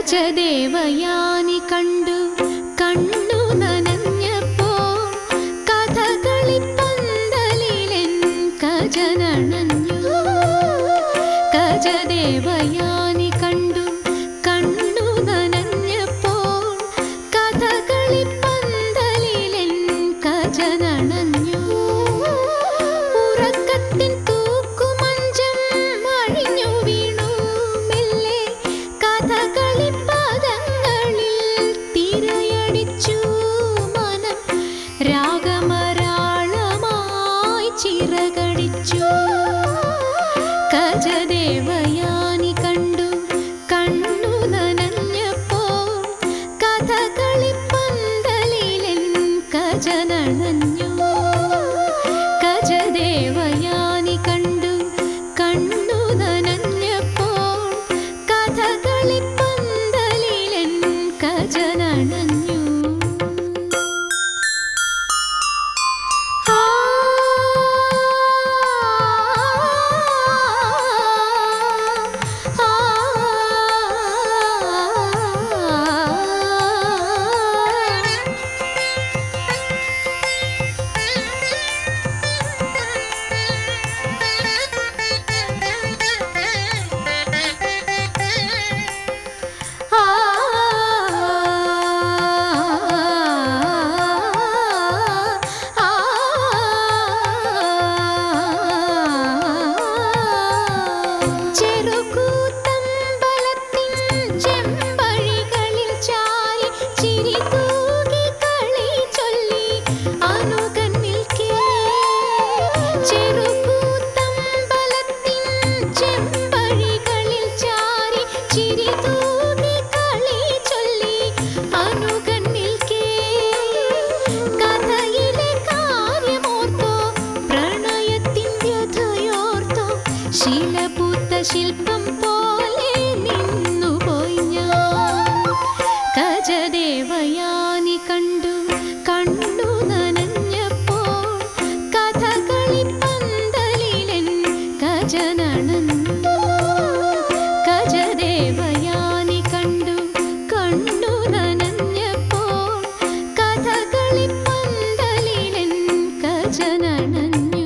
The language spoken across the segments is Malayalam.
ഗജദേവയാനി കണ്ടു കണ്ണു നനഞ്ഞപ്പോൾ കഥകളിപ്പന്തലിലെൻ കജനണഞ്ഞു ഗജദേവയാനി കണ്ടു കണ്ണു നനഞ്ഞപ്പോൾ കഥകളിപ്പന്തലിലെൻ കജനണഞ്ഞു ഉറക്കത്തിൻ തൂക്കുമഞ്ചം അഴിഞ്ഞു വീണു മെല്ലെ കഥകളിപ്പദങ്ങളിൽ തിരയടിച്ചു മനം രാഗമരാളമായി ചിറകടിച്ചു ഗജദേവയാനി കണ്ടു കണ്ണു നനഞ്ഞപ്പോൾ കഥകളിപ്പന്തലിലെൻ കജനണഞ്ഞു ഗജദേവയാനി കണ്ടു കണ്ണു നനഞ്ഞപ്പോൾ കഥകളിപ്പന്തലിലെൻ കജനണഞ്ഞു ആ ചെറുകൂത്തമ്പലത്തിൻ ചെമ്പഴികളിൽ ചാരി ചിരി തൂകി കളി ചൊല്ലി അനുകൻ നിൽക്കേ ചെറുകൂത്തമ്പലത്തിൻ ചെമ്പഴികളിൽ ചാരി ചിരി തൂകി കളി ചൊല്ലി അനുകൻ നിൽക്കേ കഥയിലെ കാര്യമോർത്തോ പ്രണയത്തിൻ വ്യഥയോർത്തോ ശിലപൂത്ത ശില്പം പോലെ നിന്നുപോയി ഞാൻ ഗജദേവയാനി കണ്ടു കണ്ണു നനഞ്ഞപ്പോൾ കഥകളിപ്പന്തലിലെൻ ഗജനണഞ്ഞു ഗജദേവയാനി കണ്ടു കണ്ണു നനഞ്ഞപ്പോൾ കഥകളിപ്പന്തലിലെൻ ഗജനണഞ്ഞു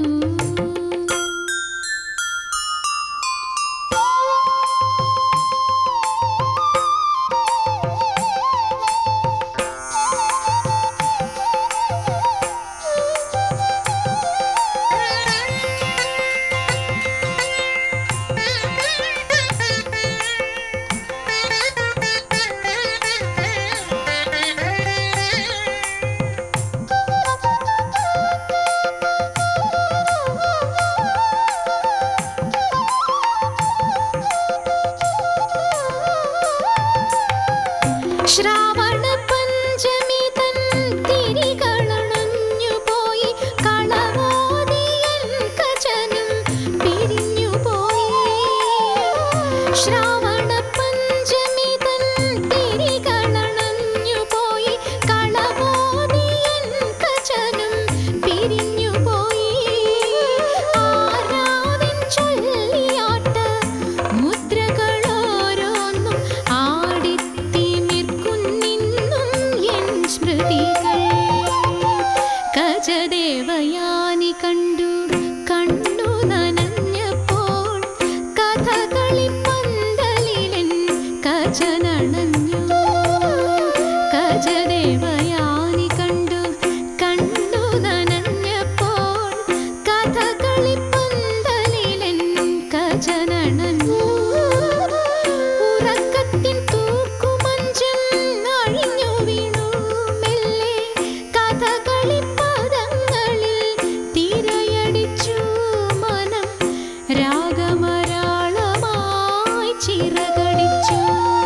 ശ്രാവണ പഞ്ചമി തൻ തിരികളണഞ്ഞു പോയി കളമോദിയൻ കജനും പിരിഞ്ഞു പോയി ശ്രാവണ പഞ്ചമി തൻ തിരികളണഞ്ഞു പോയി കളമോദിയൻ കജനും പിരിഞ്ഞു പോയി ആരാവിൻ ചൊല്ലിയാട്ട മുദ്രകളോരോന്നും ആടിത്തിമിർക്കുന്നിന്നും എൻ സ്മൃതികൾ ഗജദേവയാനി കണ്ടു കണ്ണു നനഞ്ഞപ്പോൾ കഥകളിപ്പന്തലിലെൻ കജനണഞ്ഞു ഗജദേവയാനി കണ്ടു കണ്ണു നനഞ്ഞപ്പോൾ കഥകളിപ്പന്തലിലെൻ കജനണഞ്ഞു ഉറക്കത്തിൻ തൂക്കുമഞ്ചം അഴിഞ്ഞു വീണു മെല്ലെ കഥകളിപ്പദങ്ങളിൽ തിരയടിച്ചു മനം രാഗമരാളമായി ചിറകടിച്ചു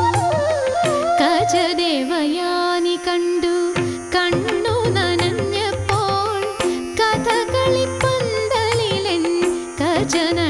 ഗജദേവയാനി കണ്ടു കണ്ണു നനഞ്ഞപ്പോൾ കഥകളിപ്പന്തലിലെൻ കജന